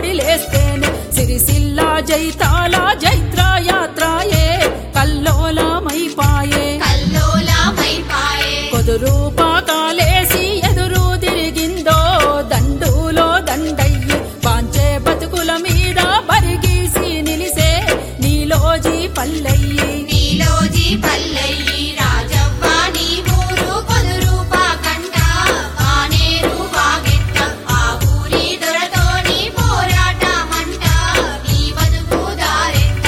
కదిలేస్తేనే సిరిసిల్ల జైతాల జైత్ర యాత్రాయే కల్లోలమైపాయే కల్లోలమైపాయే కొదురు పాకాలేసి ఎదురు తిరిగిందో దండులో దండయ్యి పాంచే బతుకుల మీద బరిగీసి నిలిసే నీలోజీ పల్లెయ్యి నీలోజీ పల్లెయ్యి రాజవ్వ నీ ఊరు కొదురూపా కంట మానేరు వాగెట్ట ఆ ఊరి దొరతోని పోరాటమంట నీ బతుకు దారెట్ట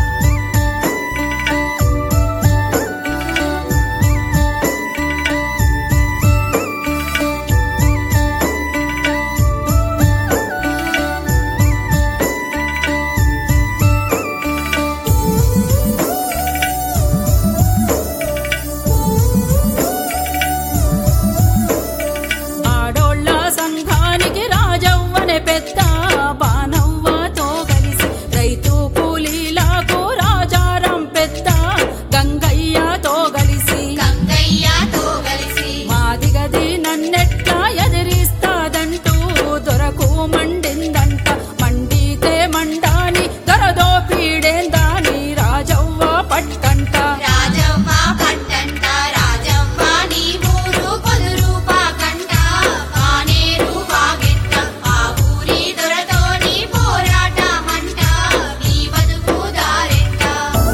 ఆడోళ్ళ సంఘానికి రాజవ్వనే పెద్ద బానవ్వతో కలిసి రైతు కూలీలకు రాజారం పెద్ద గంగయ్యతో కలిసి గంగయ్యతో కలిసి మాదిగది నన్నెట్లా ఎదిరిస్తాదంటూ దొరకు మండిందంట మండితే మండాని దొరదో పీడేందాని రాజవ్వ పట్టంట రాజవ్వ పట్టంట రాజవ్వ నీ ఊరు కొదురూపా కంట మానేరు వాగెట్ట ఆ ఊరి దొరతోని పోరాటమంట నీ బతుకు దారెట్ట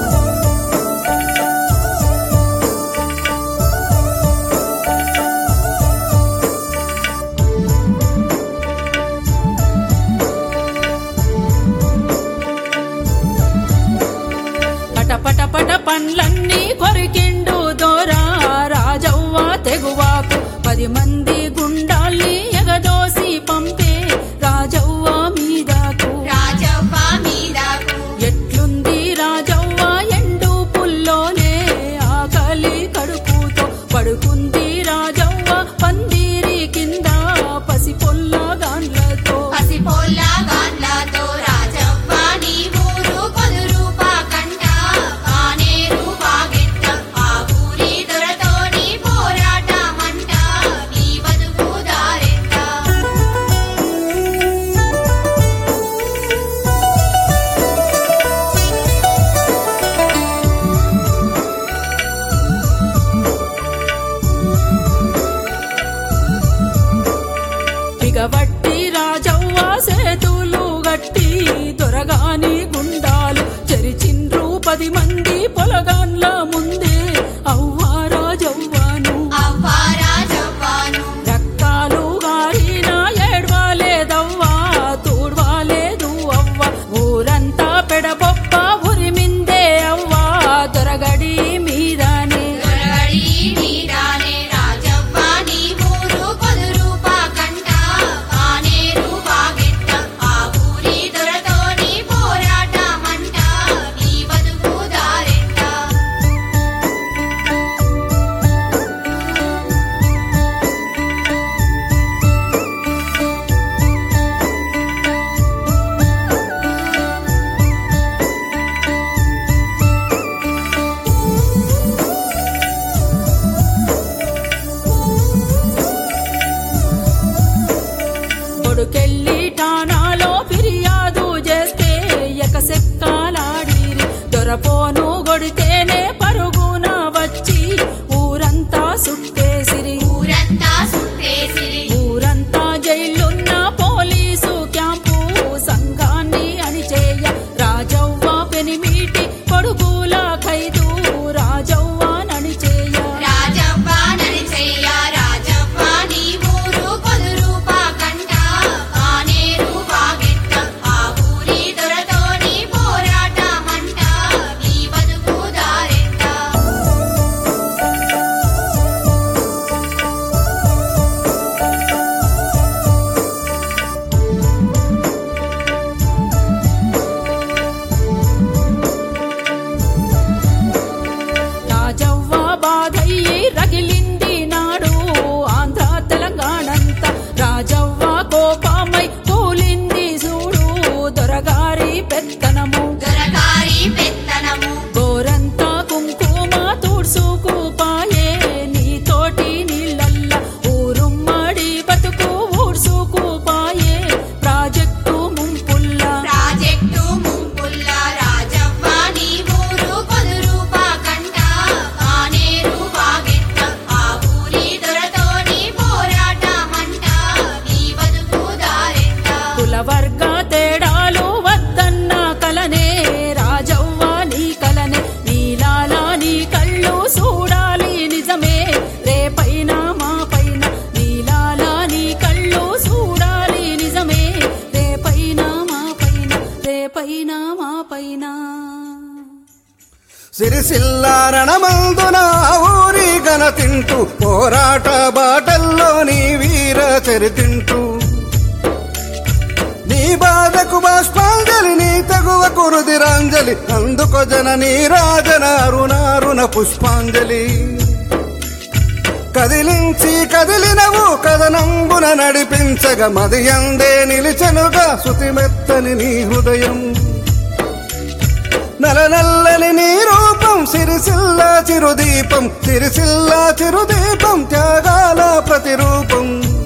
పట పట పట పండ్లన్నీ కొరికిండు దోరా రాజవ్వ తెగువాకు పది మంది గుండాల్ని ఎగదోసి పంపే రాజవ్వ మీదకు రాజవ్వ మీదకు ఎట్లుంది రాజవ్వ ఎండు పుల్లోనే ఆకలి కడుపుతో పడుకుంది రాజవ్వ పందిరి కింద పసి పొల్లగాన్లతో పసిపోల్ల గాన్లతో రాజవ్వ నీ ఊరు కొదురూపా కంట మానేరు వాగెట్ట ఆ ఊరి దొరతోని పోరాటమంట నీ బతుకు దారెట్ట బిగబట్టి రాజవ్వ సేతులు గట్టి దొరగాని గుండాలు చెరిచిండ్రు పది మంది పొలగాన్ల ముందే అవ్వా రాజవ్వను అవ్వ రాజవ్వను రక్తాలు గారిన ఏడ్వాలేదవ్వా తూడ్వాలేదు అవ్వ ఊరంతా పెడబొప్ప ఉరిమిందే అవ్వా దొరగడి మీదనే దొరగడి మీదానే రాజవ్వ నీ ఊరు కొదురూపా కంట మానేరు వాగెట్ట ఆ ఊరి దొరతోని పోరాటమంట నీ బతుకు దారెట్ట కొడుకెళ్ళి ఠానాలో ఫిర్యాదు చేస్తే ఎకసెక్కాలాడిరి దొరపోను గొడితేనే పరుగున వచ్చి ఊరంతా సుట్టేసిరి ఊరంతా సుట్టేసిరి ఊరంతా జైలున్న పోలీసు క్యాంపు సంఘాన్ని అణిచేయ రాజవ్వ పెనిమిటి కొడుకుల ఖైదు రాజవ్వ నడిచేయ రాజవ్వ నడిచేయ రాజవ్వ నీ ఊరు కొదురూపా కంట మానేరు వాగెట్ట ఆ ఊరి దొరతోని పోరాటమంట నీ సిరిసిల్లారణమందున ఊరి గన తింటూ పోరాట బాటల్లో నీ వీర చరితింటూ నీ బాధకు బాష్పాంజలి నీ తగువ కురుదిరాంజలి అందుకో జన నీ రాజన అరుణారుణ పుష్పాంజలి కదిలించి కదిలినవు కదనంబున నడిపించగ మదియందే నిలిచెనుగా శృతిమెత్తని నీ హృదయం నలనల్లని నీ రూపం సిరిసిల్ల చిరుదీపం సిరిసిల్ల చిరుదీపం త్యాగాల ప్రతిరూపం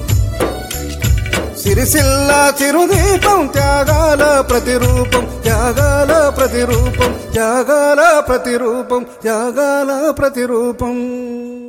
సిరిసిల్ల చిరుదీపం త్యాగాల ప్రతిరూపం త్యాగాల ప్రతిరూపం త్యాగాల ప్రతిరూపం త్యాగాల ప్రతిరూపం